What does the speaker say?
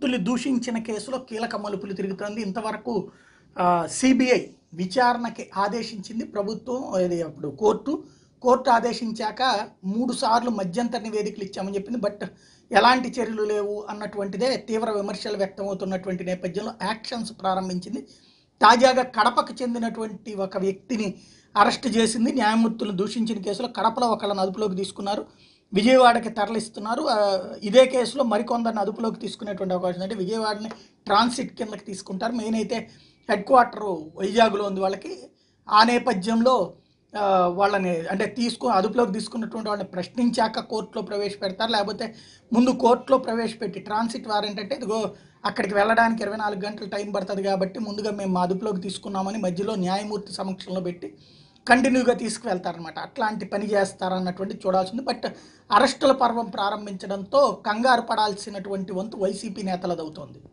న్యాయమూర్తులు దూషించిన కేసులో కీలక మలుపులు తిరుగుతోంది ఇంతవరకు సిబిఐ విచారణకి ఆదేశించింది ప్రభుత్వం ఇది అప్పుడు కోర్టు కోర్టు ఆదేశించాక మూడు సార్లు మధ్యంతర నివేదికలు ఇచ్చామని చెప్పింది బట్ ఎలాంటి చర్యలు లేవు అన్నటువంటిదే తీవ్ర విమర్శలు వ్యక్తమవుతున్నటువంటి నేపథ్యంలో యాక్షన్స్ ప్రారంభించింది తాజాగా కడపకు చెందినటువంటి ఒక వ్యక్తిని అరెస్ట్ చేసింది న్యాయమూర్తులు దూషించిన కేసులో కడపలో ఒకళ్ళని అదుపులోకి తీసుకున్నారు విజయవాడకి తరలిస్తున్నారు ఆ, ఇదే కేసులో మరికొందరిని అదుపులోకి తీసుకునేటువంటి అవకాశం ఉంది అంటే విజయవాడని ట్రాన్సిట్ కిందకి తీసుకుంటారు మెయిన్ అయితే హెడ్ క్వార్టర్ వైజాగ్లో ఉంది వాళ్ళకి ఆ నేపథ్యంలో ఆ, వాళ్ళని అంటే తీసుకు అదుపులోకి తీసుకున్నటువంటి వాళ్ళని ప్రశ్నించాక కోర్టులో ప్రవేశపెడతారు లేకపోతే ముందు కోర్టులో ప్రవేశపెట్టి ట్రాన్సిట్ వారెంట్ అంటే ఇదిగో అక్కడికి వెళ్ళడానికి ఇరవై నాలుగు గంటలు టైం పడుతుంది కాబట్టి ముందుగా మేము మా అదుపులోకి తీసుకున్నామని మధ్యలో న్యాయమూర్తి సమక్షంలో పెట్టి కంటిన్యూగా తీసుకువెళ్తారనమాట అట్లాంటి పని చేస్తారన్నటువంటి చూడాల్సింది బట్ అరెస్టుల పర్వం ప్రారంభించడంతో కంగారు పడాల్సినటువంటి వంతు వైసీపీ నేతలదవుతోంది